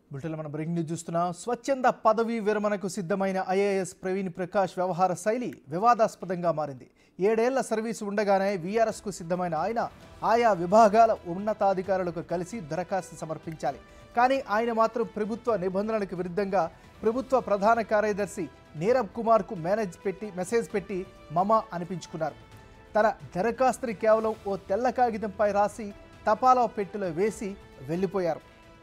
బులెటిన్లో మనం breaking news చూస్తున్నాం స్వచ్ఛంద పదవీ విరమణకు సిద్ధమైన ఐఏఎస్ ప్రవీణ్ ప్రకాష్ వ్యవహార శైలి వివాదాస్పదంగా మారింది ఏడేళ్ల సర్వీసు ఉండగానే వీఆర్ఎస్కు సిద్ధమైన ఆయన ఆయా విభాగాల ఉన్నతాధికారులకు కలిసి దరఖాస్తు సమర్పించాలి కానీ ఆయన మాత్రం ప్రభుత్వ నిబంధనలకు విరుద్ధంగా ప్రభుత్వ ప్రధాన కార్యదర్శి నీరబ్ కుమార్కు మేనేజ్ పెట్టి మెసేజ్ పెట్టి మమ అనిపించుకున్నారు తన దరఖాస్తుని కేవలం ఓ తెల్ల కాగితంపై రాసి తపాలా పెట్టెలో వేసి వెళ్ళిపోయారు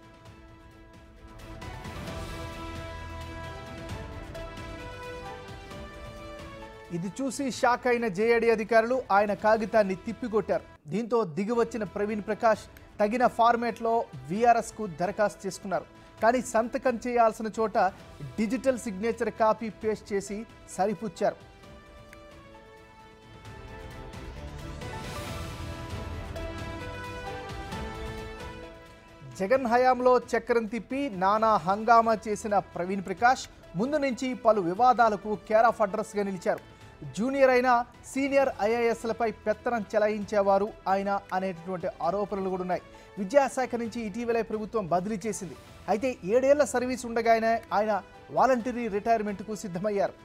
ఇది చూసి షాక్ అయిన జేఏడీ అధికారులు ఆయన కాగితాన్ని తిప్పికొట్టారు దీంతో దిగివచ్చిన ప్రవీణ్ ప్రకాష్ తగిన ఫార్మేట్లో వీఆర్ఎస్కు దరఖాస్తు చేసుకున్నారు కానీ సంతకం చేయాల్సిన చోట డిజిటల్ సిగ్నేచర్ కాపీ పేస్ట్ చేసి సరిపుచ్చారు జగన్ హయాంలో చక్రం తిప్పి నానా హంగామా చేసిన ప్రవీణ్ ప్రకాష్ ముందు నుంచి పలు వివాదాలకు కేర్ ఆఫ్ అడ్రస్గా నిలిచారు జూనియర్ అయిన సీనియర్ ఐఏఎస్లపై పెత్తనం చెలాయించేవారు ఆయన అనేటటువంటి ఆరోపణలు కూడా ఉన్నాయి విద్యాశాఖ నుంచి ఇటీవలే ప్రభుత్వం బదిలీ చేసింది అయితే ఏడేళ్ల సర్వీస్ ఉండగానే ఆయన వాలంటరీ రిటైర్మెంట్కు సిద్ధమయ్యారు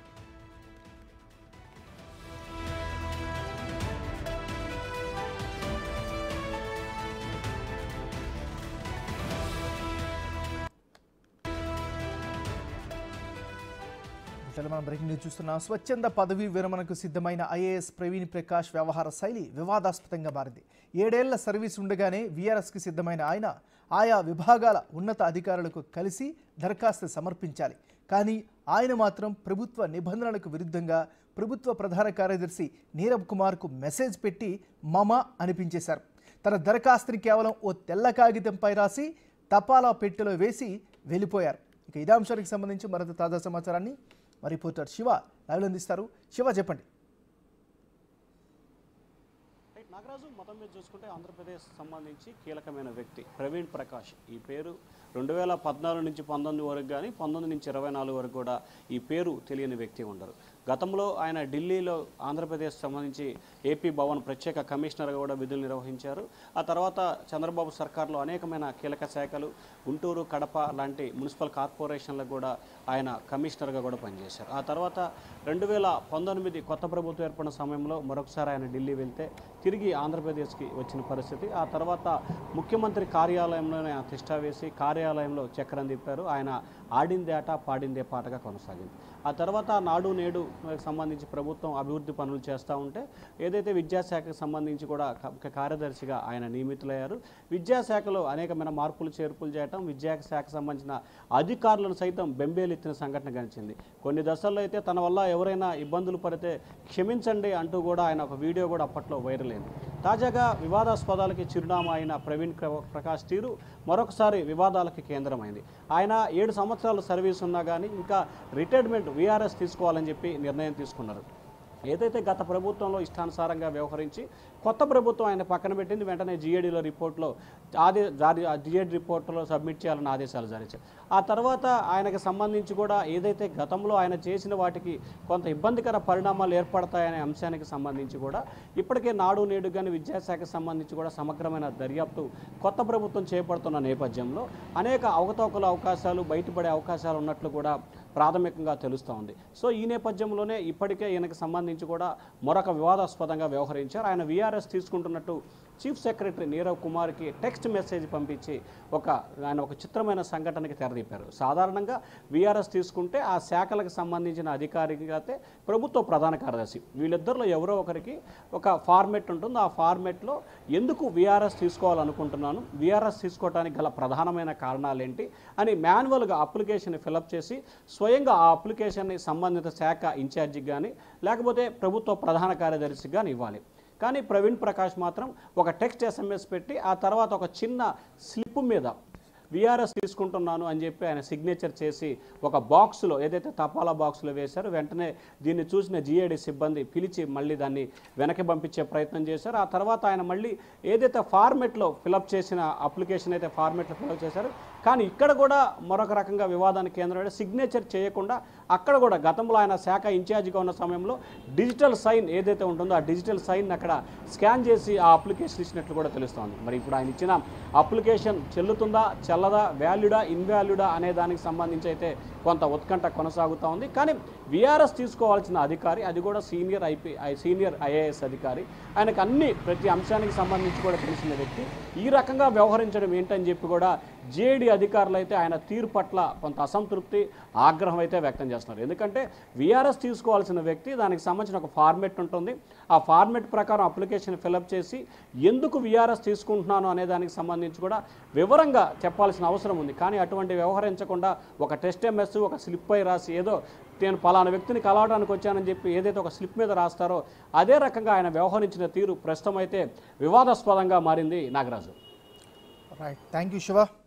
ఇతర మనం బ్రేకింగ్ న్యూస్ చూస్తున్నాం స్వచ్ఛంద పదవీ విరమణకు సిద్ధమైన ఐఏఎస్ ప్రవీణ్ ప్రకాష్ వ్యవహార శైలి వివాదాస్పదంగా మారింది ఏడేళ్ల సర్వీస్ ఉండగానే వీఆర్ఎస్కి సిద్ధమైన ఆయన ఆయా విభాగాల ఉన్నత అధికారులకు కలిసి దరఖాస్తు సమర్పించాలి కానీ ఆయన మాత్రం ప్రభుత్వ నిబంధనలకు విరుద్ధంగా ప్రభుత్వ ప్రధాన కార్యదర్శి నీరబ్ కుమార్కు మెసేజ్ పెట్టి మమ అనిపించేశారు తన దరఖాస్తుని కేవలం ఓ తెల్ల కాగితంపై రాసి తపాలా పెట్టెలో వేసి వెళ్ళిపోయారు ఇక ఇదే అంశానికి సంబంధించి మరింత తాజా సమాచారాన్ని మా రిపోర్టర్ శివ లైవ్లో అందిస్తారు శివ చెప్పండి రైట్ నాగరాజు మొత్తం మీద చూసుకుంటే ఆంధ్రప్రదేశ్ సంబంధించి కీలకమైన వ్యక్తి ప్రవీణ్ ప్రకాష్ ఈ పేరు రెండు వేల పద్నాలుగు నుంచి పంతొమ్మిది వరకు కానీ పంతొమ్మిది నుంచి ఇరవై నాలుగు వరకు కూడా ఈ పేరు తెలియని వ్యక్తి ఉండరు గతంలో ఆయన ఢిల్లీలో ఆంధ్రప్రదేశ్ సంబంధించి ఏపీ భవన్ ప్రత్యేక కమిషనర్గా కూడా విధులు నిర్వహించారు ఆ తర్వాత చంద్రబాబు సర్కార్లో అనేకమైన కీలక శాఖలు గుంటూరు కడప లాంటి మున్సిపల్ కార్పొరేషన్లకు కూడా ఆయన కమిషనర్గా కూడా పనిచేశారు ఆ తర్వాత రెండు వేల పంతొమ్మిది కొత్త ప్రభుత్వం ఏర్పడిన సమయంలో మరొకసారి ఆయన ఢిల్లీ వెళ్తే తిరిగి ఆంధ్రప్రదేశ్కి వచ్చిన పరిస్థితి ఆ తర్వాత ముఖ్యమంత్రి కార్యాలయంలోనే ఆయన తిష్టా వేసి కార్యాలయంలో చక్రం తిప్పారు ఆయన ఆడిందే ఆట పాడిందే పాటగా కొనసాగింది ఆ తర్వాత నాడు నేడు సంబంధించి ప్రభుత్వం అభివృద్ధి పనులు చేస్తూ ఉంటే ఏదైతే విద్యాశాఖకు సంబంధించి కూడా క- ఒక కార్యదర్శిగా ఆయన నియమితులయ్యారు విద్యాశాఖలో అనేకమైన మార్పులు చేర్పులు చేయటం విద్యాశాఖకు సంబంధించిన అధికారులను సైతం బెంబేలెత్తిన సంఘటన గడిచింది కొన్ని దశల్లో అయితే తన వల్ల ఎవరైనా ఇబ్బందులు పడితే క్షమించండి అంటూ కూడా ఆయన ఒక వీడియో కూడా అప్పట్లో వైరల్ అయింది తాజాగా వివాదాస్పదాలకి చిరునామా అయిన ప్రవీణ్ ప్ర- ప్రకాష్ తీరు మరొకసారి వివాదాలకి కేంద్రమైంది ఆయన ఏడు సంవత్సరాల సర్వీస్ ఉన్నా కానీ ఇంకా రిటైర్మెంట్ వీఆర్ఎస్ తీసుకోవాలని చెప్పి నిర్ణయం తీసుకున్నారు ఏదైతే గత ప్రభుత్వంలో ఇష్టానుసారంగా వ్యవహరించి కొత్త ప్రభుత్వం ఆయన పక్కన పెట్టింది వెంటనే జిఏడిలో రిపోర్ట్లో ఆదే జారీ జిఏడి రిపోర్ట్లో సబ్మిట్ చేయాలని ఆదేశాలు జారీ చేశారు ఆ తర్వాత ఆయనకు సంబంధించి కూడా ఏదైతే గతంలో ఆయన చేసిన వాటికి కొంత ఇబ్బందికర పరిణామాలు ఏర్పడతాయనే అంశానికి సంబంధించి కూడా ఇప్పటికే నాడు నేడు కానీ విద్యాశాఖకు సంబంధించి కూడా సమగ్రమైన దర్యాప్తు కొత్త ప్రభుత్వం చేపడుతున్న నేపథ్యంలో అనేక అవకతవకల అవకాశాలు బయటపడే అవకాశాలు ఉన్నట్లు కూడా ప్రాథమికంగా తెలుస్తూ ఉంది సో ఈ నేపథ్యంలోనే ఇప్పటికే ఈయనకు సంబంధించి కూడా మరొక వివాదాస్పదంగా వ్యవహరించారు ఆయన వీఆర్ఎస్ తీసుకుంటున్నట్టు చీఫ్ సెక్రటరీ నీరవ్ కుమార్కి టెక్స్ట్ మెసేజ్ పంపించి ఒక ఆయన ఒక చిత్రమైన సంఘటనకి తెరదీపారు సాధారణంగా వీఆర్ఎస్ తీసుకుంటే ఆ శాఖలకు సంబంధించిన అధికారిగా అయితే ప్రభుత్వ ప్రధాన కార్యదర్శి వీళ్ళిద్దరిలో ఎవరో ఒకరికి ఒక ఫార్మెట్ ఉంటుంది ఆ ఫార్మెట్లో ఎందుకు వీఆర్ఎస్ తీసుకోవాలనుకుంటున్నాను వీఆర్ఎస్ తీసుకోవడానికి గల ప్రధానమైన కారణాలు ఏంటి అని మాన్యువల్గా అప్లికేషన్ ఫిలప్ చేసి స్వయంగా ఆ అప్లికేషన్ని సంబంధిత శాఖ ఇన్ఛార్జికి కానీ లేకపోతే ప్రభుత్వ ప్రధాన కార్యదర్శికి కానీ ఇవ్వాలి కానీ ప్రవీణ్ ప్రకాష్ మాత్రం ఒక టెక్స్ట్ ఎస్ఎంఎస్ పెట్టి ఆ తర్వాత ఒక చిన్న స్లిప్ మీద విఆర్ఎస్ తీసుకుంటున్నాను అని చెప్పి ఆయన సిగ్నేచర్ చేసి ఒక బాక్స్లో ఏదైతే తపాలా బాక్స్లో వేశారో వెంటనే దీన్ని చూసిన జిఏడి సిబ్బంది పిలిచి మళ్ళీ దాన్ని వెనక్కి పంపించే ప్రయత్నం చేశారు ఆ తర్వాత ఆయన మళ్ళీ ఏదైతే ఫార్మెట్లో ఫిలప్ చేసిన అప్లికేషన్ అయితే ఫార్మెట్లో ఫిలప్ చేశారో కానీ ఇక్కడ కూడా మరొక రకంగా వివాదానికి కేంద్రమైన సిగ్నేచర్ చేయకుండా అక్కడ కూడా గతంలో ఆయన శాఖ ఇన్ఛార్జిగా ఉన్న సమయంలో డిజిటల్ సైన్ ఏదైతే ఉంటుందో ఆ డిజిటల్ సైన్ అక్కడ స్కాన్ చేసి ఆ అప్లికేషన్ ఇచ్చినట్లు కూడా తెలుస్తోంది మరి ఇప్పుడు ఆయన ఇచ్చిన అప్లికేషన్ చెల్లుతుందా చెల్లదా వాల్యుడా ఇన్వాల్యుడా అనే దానికి సంబంధించి అయితే కొంత ఉత్కంఠ కొనసాగుతూ ఉంది కానీ విఆర్ఎస్ తీసుకోవాల్సిన అధికారి అది కూడా సీనియర్ ఐపీ సీనియర్ ఐఏఎస్ అధికారి ఆయనకు అన్ని ప్రతి అంశానికి సంబంధించి కూడా తెలిసిన వ్యక్తి ఈ రకంగా వ్యవహరించడం ఏంటని చెప్పి కూడా జేడీ అధికారులు అయితే ఆయన తీరు పట్ల కొంత అసంతృప్తి ఆగ్రహం అయితే వ్యక్తం చేస్తున్నారు ఎందుకంటే విఆర్ఎస్ తీసుకోవాల్సిన వ్యక్తి దానికి సంబంధించిన ఒక ఫార్మెట్ ఉంటుంది ఆ ఫార్మెట్ ప్రకారం అప్లికేషన్ ఫిలప్ చేసి ఎందుకు విఆర్ఎస్ తీసుకుంటున్నాను అనే దానికి సంబంధించి కూడా వివరంగా చెప్పాల్సిన అవసరం ఉంది కానీ అటువంటి వ్యవహరించకుండా ఒక టెస్ట్ ఎంఎస్ ఒక స్లిప్ పై రాసి ఏదో నేను పలానా వ్యక్తిని కలవడానికి వచ్చానని చెప్పి ఏదైతే ఒక స్లిప్ మీద రాస్తారో అదే రకంగా ఆయన వ్యవహరించిన తీరు ప్రస్తుతం అయితే వివాదాస్పదంగా మారింది Nagaraju right thank you Shiva